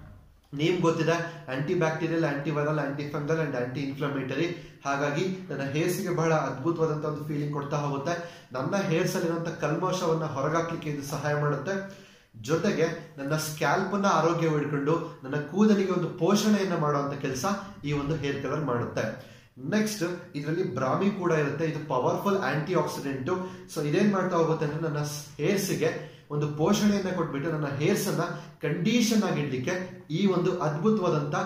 ನೀಮ್ ಗೊತ್ತಿದೆ anti bacterial anti viral anti fungal and anti inflammatory ಹಾಗಾಗಿ ನನ್ನ ಹೇರ್ಸ್ಗೆ ಬಹಳ ಅದ್ಭುತವಾದಂತ ಒಂದು ಫೀಲಿಂಗ್ ಕೊಡ್ತಾ ಹೋಗುತ್ತೆ ನನ್ನ ಹೇರ್ಸ್ ಅಲ್ಲಿರುವಂತ ಕಲ್ಮೋಷವನ್ನ ಹೊರಗಾಕ್ಲಿಕ್ಕೆ ಇದು ಸಹಾಯ ಮಾಡುತ್ತೆ ಜೊತೆಗೆ ನನ್ನ ಸ್ಕ್ಯಾಲ್ಪ್ ನ ಆರೋಗ್ಯ ಇಟ್ಕೊಂಡು ನನ್ನ ಕೂದಲಿಗೆ ಒಂದು ಪೋಷಣೆಯನ್ನ ಮಾಡುವಂತ ಕೆಲಸ ಈ ಒಂದು ಹೇರ್ ಕಲರ್ ಮಾಡುತ್ತೆ ನೆಕ್ಸ್ಟ್ ಇದರಲ್ಲಿ ಬ್ರಾಮಿ ಕೂಡ ಇರುತ್ತೆ ಇದು ಪವರ್ಫುಲ್ ಆಂಟಿ ಆಕ್ಸಿಡೆಂಟ್ ಸೊ ಇದೇನ್ ಮಾಡ್ತಾ ಹೋಗುತ್ತೆ ಅಂದ್ರೆ ನನ್ನ ಹೇರ್ಸ್ಗೆ ಒಂದು ಪೋಷಣೆಯನ್ನ ಕೊಟ್ಬಿಟ್ಟು ನನ್ನ ಹೇರ್ಸ್ ಅನ್ನ ಕಂಡೀಷನ್ ಆಗಿ ಇಡ್ಲಿಕ್ಕೆ ಈ ಒಂದು ಅದ್ಭುತವಾದಂತ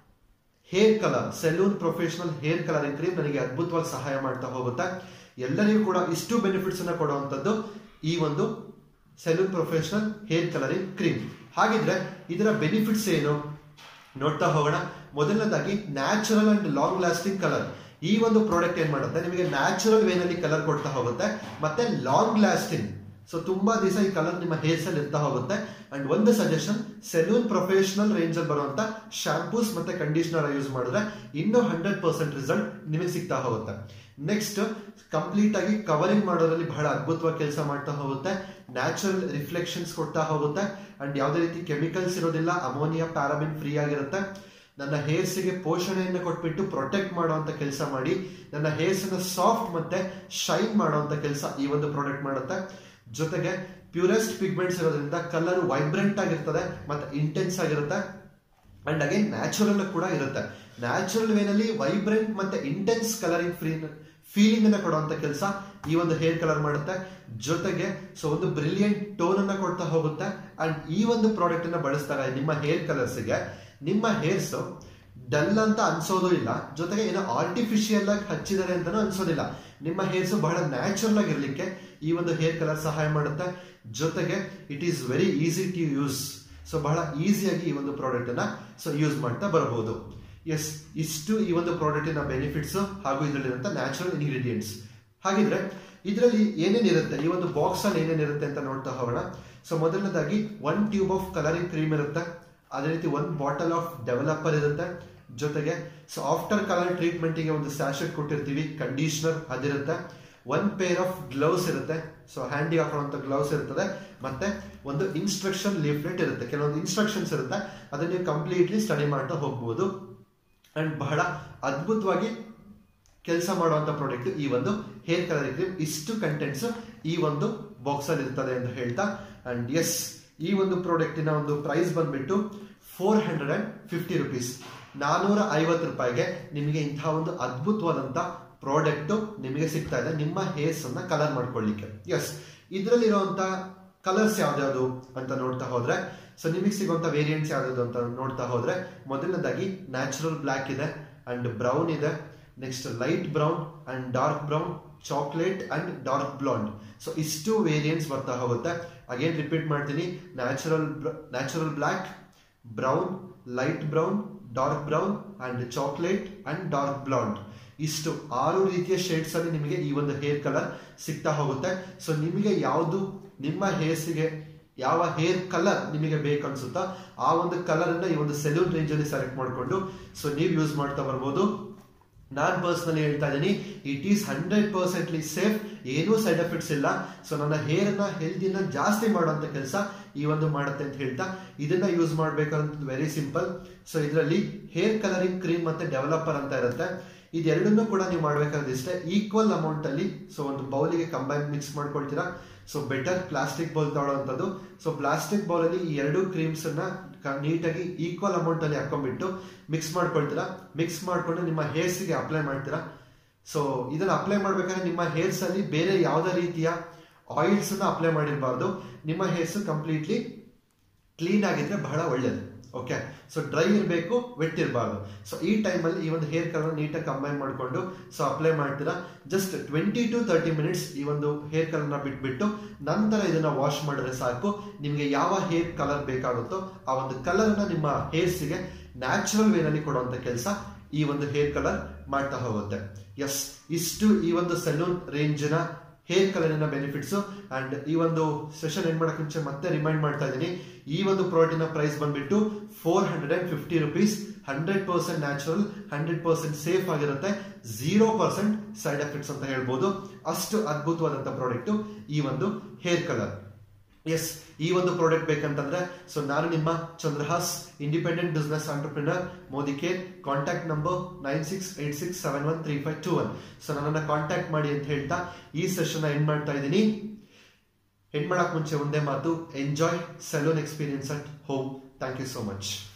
hair colour salon professional hair colouring cream ನನಗೆ ಅದ್ಭುತವಾಗಿ ಸಹಾಯ ಮಾಡ್ತಾ ಹೋಗುತ್ತೆ ಎಲ್ಲರಿಗೂ ಕೂಡ ಇಷ್ಟು ಬೆನಿಫಿಟ್ಸ್ ಅನ್ನ ಕೊಡುವಂತದ್ದು ಈ ಒಂದು salon professional hair colouring cream ಹಾಗಿದ್ರೆ ಇದರ ಬೆನಿಫಿಟ್ಸ್ ಏನು ನೋಡ್ತಾ ಹೋಗೋಣ ಮೊದಲನೇದಾಗಿ natural and long lasting colour ಈ ಒಂದು ಪ್ರಾಡಕ್ಟ್ ಏನ್ ಮಾಡುತ್ತೆ ನಿಮಗೆ ನ್ಯಾಚುರಲ್ ವೇನಲ್ಲಿ ಕಲರ್ ಕೊಡ್ತಾ ಹೋಗುತ್ತೆ ಮತ್ತೆ ಲಾಂಗ್ ಲಾಸ್ಟಿಂಗ್ ಸೊ ತುಂಬಾ ದಿವಸ ಈ ಕಲರ್ ನಿಮ್ಮ ಹೇರ್ಸ್ ಅಲ್ಲಿ ಇರ್ತಾ ಹೋಗುತ್ತೆ ಅಂಡ್ ಒಂದು ಸಜೆಷನ್ ಸೆಲೂನ್ ಪ್ರೊಫೆಷನಲ್ ರೇಂಜ್ ಅಲ್ಲಿ ಬರುವಂತ ಶಾಂಪೂಸ್ ಮತ್ತೆ ಕಂಡೀಷನರ್ ಯೂಸ್ ಮಾಡಿದ್ರೆ ಇನ್ನೂ ಹಂಡ್ರೆಡ್ ಪರ್ಸೆಂಟ್ ರಿಸಲ್ಟ್ ನಿಮಗೆ ಸಿಗ್ತಾ ಹೋಗುತ್ತೆ ನೆಕ್ಸ್ಟ್ ಕಂಪ್ಲೀಟ್ ಆಗಿ ಕವರಿಂಗ್ ಮಾಡೋದ್ರಲ್ಲಿ ಬಹಳ ಅದ್ಭುತವಾಗಿ ಕೆಲಸ ಮಾಡ್ತಾ ಹೋಗುತ್ತೆ ನ್ಯಾಚುರಲ್ ರಿಫ್ಲೆಕ್ಷನ್ಸ್ ಕೊಡ್ತಾ ಹೋಗುತ್ತೆ ಅಂಡ್ ಯಾವುದೇ ರೀತಿ ಕೆಮಿಕಲ್ಸ್ ಇರೋದಿಲ್ಲ ಅಮೋನಿಯಾ ಪ್ಯಾರಾಬಿನ್ ಫ್ರೀ ಆಗಿರುತ್ತೆ ನನ್ನ ಹೇರ್ಸ್ಗೆ ಪೋಷಣೆಯನ್ನು ಕೊಟ್ಬಿಟ್ಟು ಪ್ರೊಟೆಕ್ಟ್ ಮಾಡುವಂತ ಕೆಲಸ ಮಾಡಿ ನನ್ನ ಹೇರ್ಸ್ ಅನ್ನ ಸಾಫ್ಟ್ ಮತ್ತೆ ಶೈನ್ ಮಾಡುವಂತ ಕೆಲಸ ಈ ಒಂದು ಪ್ರಾಡಕ್ಟ್ ಮಾಡುತ್ತೆ ಜೊತೆಗೆ ಪ್ಯೂರೆಸ್ಟ್ ಪಿಗ್ಮೆಂಟ್ಸ್ ಇರೋದ್ರಿಂದ ಕಲರ್ ವೈಬ್ರೆಂಟ್ ಆಗಿರ್ತದೆ ಮತ್ತೆ ಇಂಟೆನ್ಸ್ ಆಗಿರುತ್ತೆ ಅಂಡ್ ಅಗೇನ್ ನ್ಯಾಚುರಲ್ ಕೂಡ ಇರುತ್ತೆ ನ್ಯಾಚುರಲ್ ವೇನಲ್ಲಿ ವೈಬ್ರೆಂಟ್ ಮತ್ತೆ ಇಂಟೆನ್ಸ್ ಕಲರಿಂಗ್ ಫ್ರೀ ಫೀಲಿಂಗ್ ಅನ್ನ ಕೊಡುವಂತ ಕೆಲಸ ಈ ಒಂದು ಹೇರ್ ಕಲರ್ ಮಾಡುತ್ತೆ ಜೊತೆಗೆ ಸೊ ಒಂದು ಬ್ರಿಲಿಯಂಟ್ ಟೋನ್ ಅನ್ನ ಕೊಡ್ತಾ ಹೋಗುತ್ತೆ ಅಂಡ್ ಈ ಒಂದು ಪ್ರಾಡಕ್ಟ್ ಅನ್ನ ಬಳಸಿದಾಗ ನಿಮ್ಮ ಹೇರ್ ಕಲರ್ಸ್ಗೆ ನಿಮ್ಮ ಹೇರ್ಸ್ ಡಲ್ ಅಂತ ಅನ್ಸೋದು ಇಲ್ಲ ಜೊತೆಗೆ ಏನೋ ಆರ್ಟಿಫಿಷಿಯಲ್ ಆಗಿ ಹಚ್ಚಿದ್ದಾರೆ ಅಂತಾನೂ ಅನ್ಸೋದಿಲ್ಲ ನಿಮ್ಮ ಹೇರ್ಸ್ ಬಹಳ ನ್ಯಾಚುರಲ್ ಆಗಿರ್ಲಿಕ್ಕೆ ಈ ಒಂದು ಹೇರ್ ಕಲರ್ ಸಹಾಯ ಮಾಡುತ್ತೆ ಜೊತೆಗೆ it is very easy to use so ಬಹಳ ಈಸಿಯಾಗಿ ಈ ಒಂದು ಪ್ರಾಡಕ್ಟ್ ಅನ್ನ ಸೊ ಯೂಸ್ ಮಾಡ್ತಾ ಬರಬಹುದು ಎಸ್ ಇಷ್ಟು ಈ ಒಂದು ಪ್ರಾಡಕ್ಟಿನ ಬೆನಿಫಿಟ್ಸ್ ಹಾಗೂ ಇದರಲ್ಲಿರುವಂತ ನ್ಯಾಚುರಲ್ ಇಂಗ್ರೀಡಿಯೆಂಟ್ಸ್ ಹಾಗಿದ್ರೆ ಇದರಲ್ಲಿ ಏನೇನಿರುತ್ತೆ ಈ ಒಂದು ಬಾಕ್ಸ್ ಅಲ್ಲಿ ಏನೇನಿರುತ್ತೆ ಅಂತ ನೋಡ್ತಾ ಹೋಗೋಣ ಸೊ ಮೊದಲನೇದಾಗಿ one tube of colouring cream ಇರುತ್ತೆ ಅದೇ ರೀತಿ ಒಂದು ಬಾಟಲ್ ಆಫ್ ಡೆವಲಪರ್ ಇರುತ್ತೆ ಜೊತೆಗೆ ಸೊ ಆಫ್ಟರ್ ಕಲರ್ ಟ್ರೀಟ್ಮೆಂಟಿಗೆ ಒಂದು ಸ್ಯಾಶೆಟ್ ಕೊಟ್ಟಿರ್ತೀವಿ ಕಂಡೀಷನರ್ ಅದಿರುತ್ತೆ ಒನ್ ಪೇರ್ ಆಫ್ ಗ್ಲೌಸ್ ಇರುತ್ತೆ ಸೊ ಹ್ಯಾಂಡಿಗೆ ಹಾಕೊಳ್ಳುವಂತ ಗ್ಲೌಸ್ ಇರ್ತದೆ ಮತ್ತೆ ಒಂದು ಇನ್ಸ್ಟ್ರಕ್ಷನ್ ಲೀಫ್ಲೆಟ್ ಇರುತ್ತೆ ಕೆಲವೊಂದು ಇನ್ಸ್ಟ್ರಕ್ಷನ್ಸ್ ಇರುತ್ತೆ ಅದನ್ನ ನೀವು ಕಂಪ್ಲೀಟ್ಲಿ ಸ್ಟಡಿ ಮಾಡ್ತಾ ಹೋಗ್ಬೋದು ಅಂಡ್ ಬಹಳ ಅದ್ಭುತವಾಗಿ ಕೆಲಸ ಮಾಡುವಂತ ಪ್ರಾಡಕ್ಟ್ ಈ ಒಂದು ಹೇರ್ ಕಲರ್ ಕ್ರೀಮ್ ಇಷ್ಟು ಕಂಟೆಂಟ್ಸ್ ಈ ಒಂದು ಬಾಕ್ಸ್ ಅಲ್ಲಿ ಇರ್ತದೆ ಅಂತ ಹೇಳ್ತಾ ಅಂಡ್ ಎಸ್ ಈ ಒಂದು ಪ್ರಾಡಕ್ಟಿನ ಒಂದು ಪ್ರೈಸ್ ಬಂದ್ಬಿಟ್ಟು four hundred and fifty rupees ನಾನೂರ ಐವತ್ತು ರೂಪಾಯಿಗೆ ನಿಮಗೆ ಇಂತಹ ಒಂದು ಅದ್ಭುತವಾದಂತ ಪ್ರಾಡಕ್ಟ್ ನಿಮಗೆ ಸಿಗ್ತಾ ಇದೆ ನಿಮ್ಮ ಹೇರ್ಸ್ ಅನ್ನ ಕಲರ್ ಮಾಡ್ಕೊಳ್ಳಿಕ್ಕೆ ಎಸ್ ಇದರಲ್ಲಿರುವಂತ ಕಲರ್ಸ್ ಯಾವ್ದ್ಯಾವ್ದು ಅಂತ ನೋಡ್ತಾ ಹೋದ್ರೆ ಸೊ ನಿಮಗೆ ಸಿಗುವಂತ ವೇರಿಯಂಟ್ಸ್ ಯಾವ್ದು ಅಂತ ನೋಡ್ತಾ ಹೋದ್ರೆ ಮೊದಲನೇದಾಗಿ ನ್ಯಾಚುರಲ್ ಬ್ಲ್ಯಾಕ್ ಇದೆ ಅಂಡ್ ಬ್ರೌನ್ ಇದೆ next light brown and dark brown chocolate and dark blonde so ಇಷ್ಟು ವೇರಿಯಂಟ್ಸ್ ಬರ್ತಾ ಹೋಗುತ್ತೆ ಅಗೇನ್ ರಿಪೀಟ್ ಮಾಡ್ತೀನಿ natural natural black brown light brown dark brown and chocolate and dark blonde ಇಷ್ಟು ಆರು ರೀತಿಯ ಶೇಡ್ಸ್ ಅಲ್ಲಿ ನಿಮಗೆ ಈ ಒಂದು ಹೇರ್ ಕಲರ್ ಸಿಗ್ತಾ ಹೋಗುತ್ತೆ ಸೊ ನಿಮಗೆ ಯಾವುದು ನಿಮ್ಮ ಹೇರ್ಸ್ಗೆ ಯಾವ ಹೇರ್ ಕಲರ್ ನಿಮಗೆ ಬೇಕನ್ಸುತ್ತಾ ಆ ಒಂದು ಕಲರ್ ಅನ್ನ ಈ ಒಂದು ಸೆಲ್ಯೂನ್ ರೇಂಜ್ ಅಲ್ಲಿ ಸೆಲೆಕ್ಟ್ ಮಾಡಿಕೊಂಡು ಸೊ ನೀವು ಯೂಸ್ ಮಾಡ್ತಾ ಬರ್ಬೋದು ನಾನ್ ಪರ್ಸನಲಿ ಹೇಳ್ತಾ ಇದ್ದೀನಿ it is hundred percently safe ಏನೂ ಸೈಡ್ ಎಫೆಕ್ಟ್ಸ್ ಇಲ್ಲ ಸೊ ನನ್ನ ಹೇರ್ ನ ಹೆಲ್ದಿನ ಜಾಸ್ತಿ ಮಾಡುವಂತ ಕೆಲಸ ಈ ಒಂದು ಮಾಡುತ್ತೆ ಅಂತ ಹೇಳ್ತಾ ಇದನ್ನ ಯೂಸ್ ಮಾಡ್ಬೇಕಂತ ವೆರಿ ಸಿಂಪಲ್ ಸೊ ಇದರಲ್ಲಿ ಹೇರ್ ಕಲರಿಂಗ್ ಕ್ರೀಮ್ ಮತ್ತೆ ಡೆವಲಪರ್ ಅಂತ ಇರುತ್ತೆ ಇದೆರಡನ್ನೂ ಕೂಡ ನೀವು ಮಾಡ್ಬೇಕಾದ್ರೆ ಇಷ್ಟೇ ಈಕ್ವಲ್ ಅಮೌಂಟ್ ಅಲ್ಲಿ ಸೊ ಒಂದು ಬೌಲಿಗೆ ಕಂಬೈನ್ ಮಿಕ್ಸ್ ಮಾಡ್ಕೊಳ್ತೀರಾ ಸೊ ಬೆಟರ್ ಪ್ಲಾಸ್ಟಿಕ್ ಬೌಲ್ ತಗೊಳ್ಳೋವಂಥದ್ದು ಸೊ ಪ್ಲಾಸ್ಟಿಕ್ ಬೌಲ್ ಅಲ್ಲಿ ಈ ಎರಡು ಕ್ರೀಮ್ಸ್ ಅನ್ನ ನೀಟಾಗಿ ಈಕ್ವಲ್ ಅಮೌಂಟ್ ಅಲ್ಲಿ ಹಾಕೊಂಡ್ಬಿಟ್ಟು ಮಿಕ್ಸ್ ಮಾಡ್ಕೊಳ್ತೀರಾ ಮಿಕ್ಸ್ ಮಾಡ್ಕೊಂಡು ನಿಮ್ಮ ಹೇರ್ಸ್ ಗೆ ಅಪ್ಲೈ ಮಾಡ್ತೀರಾ ಸೊ ಇದನ್ನ ಅಪ್ಲೈ ಮಾಡ್ಬೇಕಾದ್ರೆ ನಿಮ್ಮ ಹೇರ್ಸ್ ಅಲ್ಲಿ ಬೇರೆ ಯಾವುದೇ ರೀತಿಯ ಆಯಿಲ್ಸ್ ಅನ್ನ ಅಪ್ಲೈ ಮಾಡಿರಬಾರ್ದು ನಿಮ್ಮ ಹೇರ್ಸ್ ಕಂಪ್ಲೀಟ್ಲಿ ಕ್ಲೀನ್ ಆಗಿದ್ರೆ ಬಹಳ ಒಳ್ಳೇದು ಓಕೆ ಸೊ ಡ್ರೈ ಇರಬೇಕು ವೆಟ್ ಇರಬಾರ್ದು ಸೊ ಈ ಟೈಮಲ್ಲಿ ಈ ಒಂದು ಹೇರ್ ಕಲರ್ ನೀಟಾಗಿ ಕಂಬೈನ್ ಮಾಡಿಕೊಂಡು ಸೊ ಅಪ್ಲೈ ಮಾಡ್ತೀರಾ just twenty to thirty minutes ಈ ಒಂದು ಹೇರ್ ಕಲರ್ನ ಬಿಟ್ಬಿಟ್ಟು ನಂತರ ಇದನ್ನ ವಾಶ್ ಮಾಡಿದ್ರೆ ಸಾಕು ನಿಮಗೆ ಯಾವ ಹೇರ್ ಕಲರ್ ಬೇಕಾಗುತ್ತೋ ಆ ಒಂದು ಕಲರ್ನ ನಿಮ್ಮ ಹೇರ್ಸ್ಗೆ ನ್ಯಾಚುರಲ್ ವೇನಲ್ಲಿ ಕೊಡುವಂತ ಕೆಲಸ ಈ ಒಂದು ಹೇರ್ ಕಲರ್ ಮಾಡ್ತಾ ಹೋಗುತ್ತೆ ಎಸ್ ಇಷ್ಟು ಈ ಒಂದು ಸೆಲೂನ್ ರೇಂಜ್ನ ಹೇರ್ ಕಲರಿನ ಬೆನಿಫಿಟ್ಸ್ ಅಂಡ್ ಈ ಒಂದು ಸೆಷನ್ ಎಂಡ್ ಮಾಡಕ್ ಮುಂಚೆ ಮತ್ತೆ ರಿಮೈಂಡ್ ಮಾಡ್ತಾ ಇದ್ದೀನಿ ಈ ಒಂದು ಪ್ರಾಡಕ್ಟಿನ ಪ್ರೈಸ್ ಬಂದ್ಬಿಟ್ಟು four hundred and fifty rupees hundred percent natural hundred percent safe ಆಗಿರುತ್ತೆ ಝೀರೋ ಪರ್ಸೆಂಟ್ ಸೈಡ್ ಎಫೆಕ್ಟ್ಸ್ ಅಂತ ಹೇಳ್ಬೋದು ಅಷ್ಟು ಅದ್ಭುತವಾದಂತ ಪ್ರಾಡಕ್ಟ್ ಈ ಒಂದು ಹೇರ್ ಕಲರ್ ಎಸ್ ಈ ಒಂದು ಪ್ರಾಡಕ್ಟ್ ಬೇಕಂತಂದ್ರೆ ಸೊ ನಾನು ನಿಮ್ಮ Chandrahas independent business entrepreneur Modicare contact number nine six eight six seven one three five two one so ನನ್ನನ್ನು ಕಾಂಟ್ಯಾಕ್ಟ್ ಮಾಡಿ ಅಂತ ಹೇಳ್ತಾ ಈ ಸೆಷನ್ ಎಂಡ್ ಮಾಡ್ತಾ ಇದ್ದೀನಿ ಎಂಡ್ ಮಾಡಕ್ ಮುಂಚೆ ಒಂದೇ ಮಾತು enjoy salon experience at home thank you so much